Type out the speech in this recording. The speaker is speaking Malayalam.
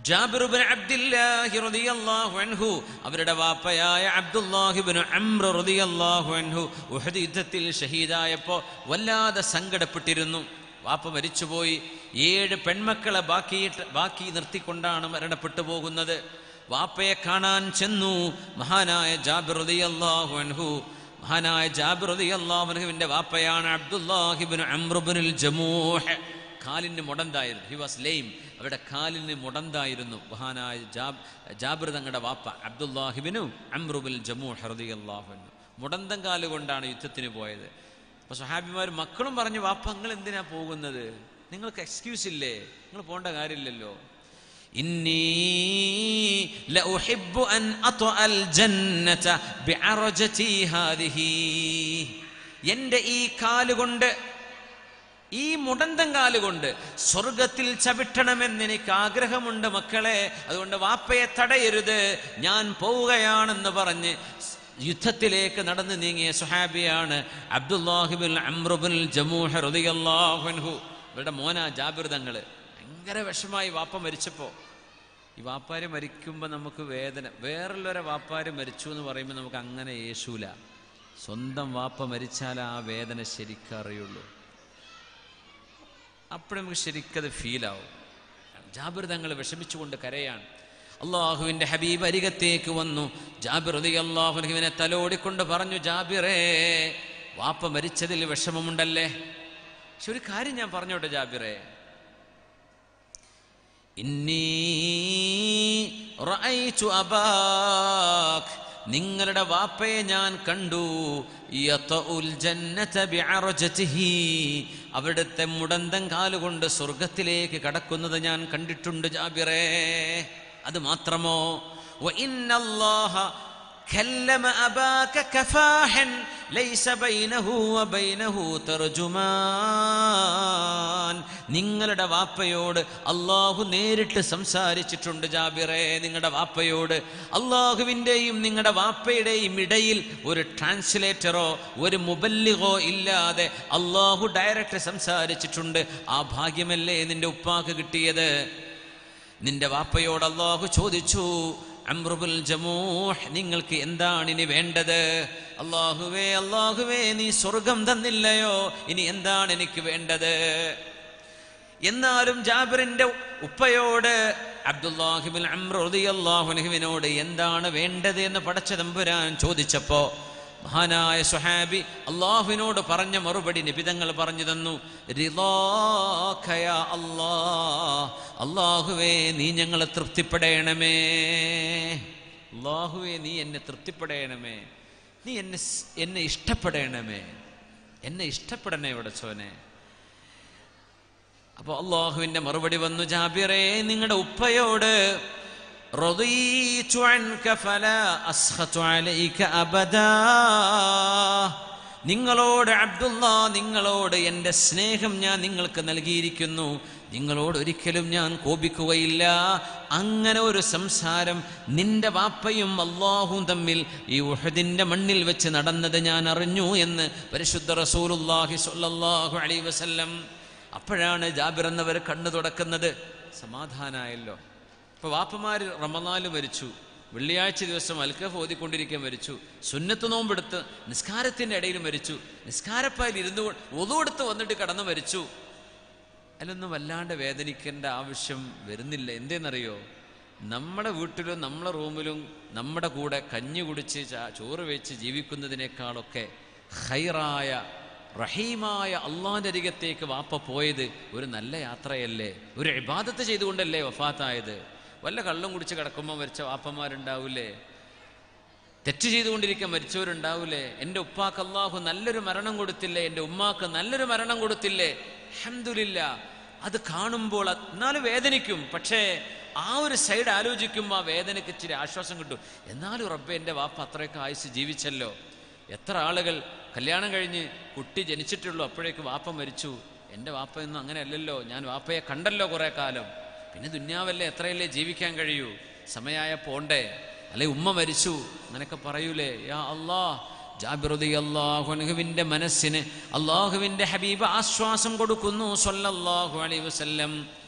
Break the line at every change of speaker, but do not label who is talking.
ജാബിറുബിൻ അബ്ദുല്ലാഹി റളിയല്ലാഹു അൻഹു അവരുടെ വാപ്പയായ അബ്ദുല്ലാഹിബിൻ അംർ റളിയല്ലാഹു അൻഹു ഉഹദ് യുദ്ധത്തിൽ ഷഹീദായപ്പോൾ വല്ലാതെ സങ്കടപ്പെട്ടിരുന്നു വാപ്പ മരിച്ചുപോയി ഏഴ് പെൺമക്കളെ ബാക്കിയിട്ട് ബാക്കി നിർത്തിക്കൊണ്ടാണ് മരണപ്പെട്ടു പോകുന്നത് വാപ്പയെ കാണാൻ ചെന്നു മഹാനായ ജാബിർ റളിയല്ലാഹു അൻഹു മഹാനായ ജാബിർ റളിയല്ലാഹു അൻഹുവിന്റെ വാപ്പയാണ് അബ്ദുല്ലാഹിബിൻ അംറുബിനുൽ ജമൂഹ് കാലിന് മുടന്തായിരുന്നു ഹി വാസ് ലെയിം അവരുടെ കാലിന് മുടന്തായിരുന്നു മഹാനായ ജാബ് ജാബിർ തങ്ങളുടെ വാപ്പ അബ്ദുല്ലാഹിബിനു അംറുബിൽ ജമു ഹർദിയല്ലാഹുനു മുടന്തം കാല് കൊണ്ടാണ് യുദ്ധത്തിന് പോയത് അപ്പൊ സഹാബിമാർ മക്കളും പറഞ്ഞു വാപ്പ നിങ്ങൾ എന്തിനാ പോകുന്നത് നിങ്ങൾക്ക് എക്സ്ക്യൂസ് ഇല്ലേ നിങ്ങൾ പോകേണ്ട കാര്യമില്ലല്ലോ ഇന്നി ലഉഹിബ്ബു അൻ അത്അൽ ജന്നത ബിഅറജതി ഹാദിഹി എൻ്റെ ഈ കാലുകൊണ്ട് ഈ മുടന്തം കാലുകൊണ്ട് സ്വർഗത്തിൽ ചവിട്ടണമെന്ന് എനിക്ക് ആഗ്രഹമുണ്ട് മക്കളെ അതുകൊണ്ട് വാപ്പയെ തടയരുത് ഞാൻ പോവുകയാണെന്ന് പറഞ്ഞ് യുദ്ധത്തിലേക്ക് നടന്നു നീങ്ങിയ സുഹാബിയാണ് അബ്ദുല്ലാഹിബിൻ അമ്രുബിൻ ജമൂഹ റളിയല്ലാഹു ഇവരുടെ മോന ജാബിർ തങ്ങള് ഭയങ്കര വിഷമായി വാപ്പ മരിച്ചപ്പോ ഈ വാപ്പാര് മരിക്കുമ്പോൾ നമുക്ക് വേദന വേറുള്ളവരെ വാപ്പാര് മരിച്ചു എന്ന് പറയുമ്പോൾ നമുക്ക് അങ്ങനെ യേശൂല സ്വന്തം വാപ്പ മരിച്ചാൽ ആ വേദന ശരിക്കറിയുള്ളൂ അപ്പോൾ നമുക്ക് ശരിക്കത് ഫീലാവും ജാബിർ തങ്ങൾ വിഷമിച്ചുകൊണ്ട് കരയാണ് അള്ളാഹുവിൻ്റെ ഹബീബ് അരികത്തേക്ക് വന്നു ജാബിർ അലി അള്ളാഹുവിനെ തലോടിക്കൊണ്ട് പറഞ്ഞു ജാബിറേ വാപ്പ മരിച്ചതിൽ വിഷമമുണ്ടല്ലേ പക്ഷെ ഒരു കാര്യം ഞാൻ പറഞ്ഞോട്ടെ ജാബിറേ ഇന്നീ റഅയ്തു അബാക് നിങ്ങളുടെ വാപ്പയെ ഞാൻ കണ്ടു യതഉൽ ജന്നത ബിഅറജതിഹി അവിടുത്തെ മുടന്തം കാലുകൊണ്ട് സ്വർഗത്തിലേക്ക് കടക്കുന്നത് ഞാൻ കണ്ടിട്ടുണ്ട് ജാബിറേ അത് മാത്രമോ വഇന്നല്ലാഹ كلم أباك كفاحا ليس بينه وبينه ترجمان നിങ്ങളുടെ വാപ്പയോട് അള്ളാഹു നേരിട്ട് സംസാരിച്ചിട്ടുണ്ട് ജാബിറെ നിങ്ങളുടെ വാപ്പയോട് അള്ളാഹുവിൻ്റെയും നിങ്ങളുടെ വാപ്പയുടെയും ഇടയിൽ ഒരു ട്രാൻസ്ലേറ്ററോ ഒരു മുബല്ലിഗോ ഇല്ലാതെ അള്ളാഹു ഡയറക്റ്റ് സംസാരിച്ചിട്ടുണ്ട് ആ ഭാഗ്യമല്ലേ നിന്റെ ഉപ്പാക്ക് കിട്ടിയത് നിന്റെ വാപ്പയോട് അള്ളാഹു ചോദിച്ചു അമ്രുബുൽ ജമൂഹ് നിങ്ങൾക്ക് എന്താണ് ഇനി വേണ്ടത് അള്ളാഹുവേ അള്ളാഹുവേ നീ സ്വർഗം തന്നില്ലയോ ഇനി എന്താണ് എനിക്ക് വേണ്ടത് എന്നാലും ജാബിറിന്റെ ഉപ്പയോട് അബ്ദുല്ലാഹിബിൻ അമ്രുദിയല്ലാഹുനഹുവിനോട് എന്താണ് വേണ്ടത് എന്ന് പടച്ച തമ്പുരാൻ ചോദിച്ചപ്പോ മഹാനായ സുഹാബി അള്ളാഹുവിനോട് പറഞ്ഞ മറുപടി നിബിതങ്ങൾ പറഞ്ഞു തന്നു റിളാഖയ അല്ലാ അള്ളാഹുവേ നീ ഞങ്ങളെ തൃപ്തിപ്പെടണമേ അള്ളാഹുവേ നീ എന്നെ തൃപ്തിപ്പെടണമേ നീ എന്നെ സ്- എന്നെ ഇഷ്ടപ്പെടണമേ എന്നെ ഇഷ്ടപ്പെടണേ ഉടച്ചോനെ അപ്പോൾ അള്ളാഹുവിന്റെ മറുപടി വന്നു ജാബിറേ നിങ്ങളുടെ ഉപ്പയോട് റളീതു അൻക ഫലാ അസ്ഖതു അലൈക അബദാ നിങ്ങളോട് അബ്ദുള്ള നിങ്ങളോട് എൻ്റെ സ്നേഹം ഞാൻ നിങ്ങൾക്ക് നൽകിയിരിക്കുന്നു നിങ്ങളോട് ഒരിക്കലും ഞാൻ കോപിക്കുകയില്ല അങ്ങനെ ഒരു സംസാരം നിന്റെ വാപ്പയും അള്ളാഹും തമ്മിൽ ഈ ഉഹദിന്റെ മണ്ണിൽ വെച്ച് നടന്നത് ഞാൻ അറിഞ്ഞു എന്ന് പരിശുദ്ധ റസൂലുള്ളാഹി സ്വല്ലല്ലാഹു അലൈഹി വസല്ലം അപ്പോഴാണ് ജാബിർ എന്നവർ കണ്ണു തുടക്കുന്നത് സമാധാനായല്ലോ ഇപ്പൊ വാപ്പമാര് റമനാല് മരിച്ചു വെള്ളിയാഴ്ച ദിവസം അൽക്കഫ് ഓതിക്കൊണ്ടിരിക്കാൻ മരിച്ചു സുന്നത്ത് നോമ്പെടുത്ത് നിസ്കാരത്തിന്റെ ഇടയിൽ മരിച്ചു നിസ്കാരപ്പായിൽ ഇരുന്നു ഒതുകൊടുത്ത് വന്നിട്ട് കടന്നു മരിച്ചു അതിലൊന്നും വല്ലാണ്ട് വേദനിക്കേണ്ട ആവശ്യം വരുന്നില്ല എന്തേന്നറിയോ നമ്മുടെ വീട്ടിലും നമ്മളെ റൂമിലും നമ്മുടെ കൂടെ കഞ്ഞി കുടിച്ച് ചാ- ചോറ് വെച്ച് ജീവിക്കുന്നതിനേക്കാളൊക്കെ ഹൈറായ റഹീമായ അള്ളാന്റെ അരികത്തേക്ക് വാപ്പ പോയത് ഒരു നല്ല യാത്രയല്ലേ ഒരു ഇബാദത്ത് ചെയ്തുകൊണ്ടല്ലേ വഫാത്തായത് വല്ല കള്ളും കുടിച്ച് കിടക്കുമ്പോൾ മരിച്ച വാപ്പമാരുണ്ടാവില്ലേ തെറ്റ് ചെയ്തുകൊണ്ടിരിക്കാൻ മരിച്ചവരുണ്ടാവൂലേ എൻ്റെ ഉപ്പാക്ക് അള്ളാഹു നല്ലൊരു മരണം കൊടുത്തില്ലേ എൻ്റെ ഉമ്മാക്ക് നല്ലൊരു മരണം കൊടുത്തില്ലേ അഹമ്മദില്ല അത് കാണുമ്പോൾ അത് എന്നാലും വേദനിക്കും പക്ഷേ ആ ഒരു സൈഡ് ആലോചിക്കുമ്പോൾ ആ വേദനയ്ക്ക് ഇച്ചിരി ആശ്വാസം കിട്ടും എന്നാലും റബ്ബെ എൻ്റെ വാപ്പ അത്രയൊക്കെ ആയുസ് ജീവിച്ചല്ലോ എത്ര ആളുകൾ കല്യാണം കഴിഞ്ഞ് കുട്ടി ജനിച്ചിട്ടുള്ളൂ അപ്പോഴേക്ക് വാപ്പ മരിച്ചു എൻ്റെ വാപ്പയൊന്നും അങ്ങനെയല്ലല്ലോ ഞാൻ വാപ്പയെ കണ്ടല്ലോ കുറെ കാലം പിന്നെ ദുന്യാവല്ലേ എത്രയല്ലേ ജീവിക്കാൻ കഴിയൂ സമയായ പോണ്ടേ അല്ലെ ഉമ്മ മരിച്ചു അങ്ങനെയൊക്കെ പറയൂലേ യാ അള്ളാ ജാബിറുദി അള്ളാഹുവിന്റെ മനസ്സിന് അള്ളാഹുവിന്റെ ഹബീബ് ആശ്വാസം കൊടുക്കുന്നു സല്ലല്ലാഹു അലൈഹി വസല്ലം